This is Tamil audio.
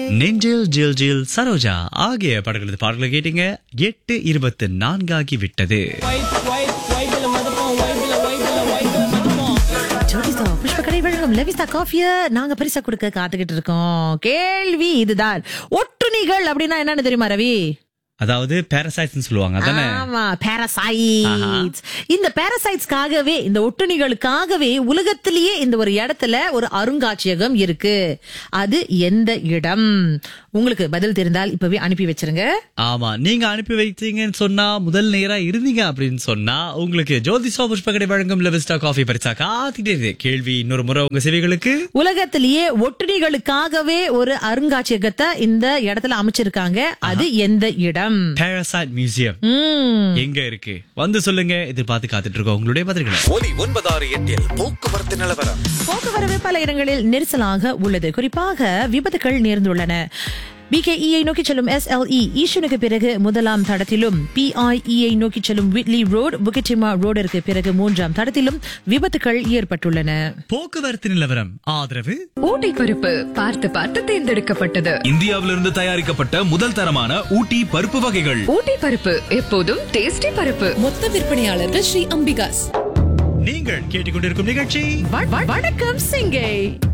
நெஞ்சில் ஜில் ஜில் சரோஜா ஆகிய படங்களது பாடல்களை கேட்டீங்க எட்டு இருபத்து நான்காகி விட்டது ஜோதிஸ்தா புஷ்பக்கடை வழங்கும் லெவிஸ்தா காஃபிய நாங்க பரிசா கொடுக்க காத்துக்கிட்டு இருக்கோம் கேள்வி இதுதான் ஒட்டுணிகள் அப்படின்னா என்னன்னு தெரியுமா ரவி அதாவது பேரசைட்ஸ் சொல்லுவாங்க அதானே ஆமா பாரசைட்ஸ் இந்த பாரசைட்ஸ்க்காகவே இந்த ஒட்டுணிகளுக்காகவே உலகத்திலேயே இந்த ஒரு இடத்துல ஒரு அருங்காட்சியகம் இருக்கு அது எந்த இடம் உங்களுக்கு பதில் தெரிந்தால் இப்பவே அனுப்பி வச்சிருங்க ஆமா நீங்க அனுப்பி வைத்தீங்கன்னு சொன்னா முதல் நேரா இருந்தீங்க அப்படின்னு சொன்னா உங்களுக்கு ஜோதிஷா புஷ்பகடை வழங்கும் லெவிஸ்டா காஃபி பரிசா காத்துட்டே இருக்கு கேள்வி இன்னொரு முறை உங்க செவிகளுக்கு உலகத்திலேயே ஒட்டுணிகளுக்காகவே ஒரு அருங்காட்சியகத்தை இந்த இடத்துல அமைச்சிருக்காங்க அது எந்த இடம் பேரசைட் மியூசியம் ம் எங்க இருக்கு வந்து சொல்லுங்க எதிர்பார்த்து காத்துட்டு இருக்கோம் உங்களுடைய பதில்களை ஒலி ஒன்பதாறு எட்டில் போக்குவரத்து நிலவரம் போக்குவரவு பல இடங்களில் நெரிசலாக உள்ளது குறிப்பாக விபத்துகள் நேர்ந்துள்ளன பிகேஇயை நோக்கி செல்லும் எஸ்எல்இ ஈஷனுக்கு பிறகு முதலாம் தடத்திலும் பிஐஇயை நோக்கி செல்லும் விட்லி ரோடு புகிட்டிமா ரோடிற்கு பிறகு மூன்றாம் தடத்திலும் விபத்துகள் ஏற்பட்டுள்ளன போக்குவரத்து நிலவரம் ஆதரவு ஊட்டி பருப்பு பார்த்து பார்த்து தேர்ந்தெடுக்கப்பட்டது இந்தியாவிலிருந்து தயாரிக்கப்பட்ட முதல் தரமான ஊட்டி பருப்பு வகைகள் ஊட்டி பருப்பு எப்போதும் டேஸ்டி பருப்பு மொத்த விற்பனையாளர்கள் ஸ்ரீ அம்பிகாஸ் நீங்கள் கேட்டுக்கொண்டிருக்கும் நிகழ்ச்சி வ- வ- வணக்கம் சிங்கை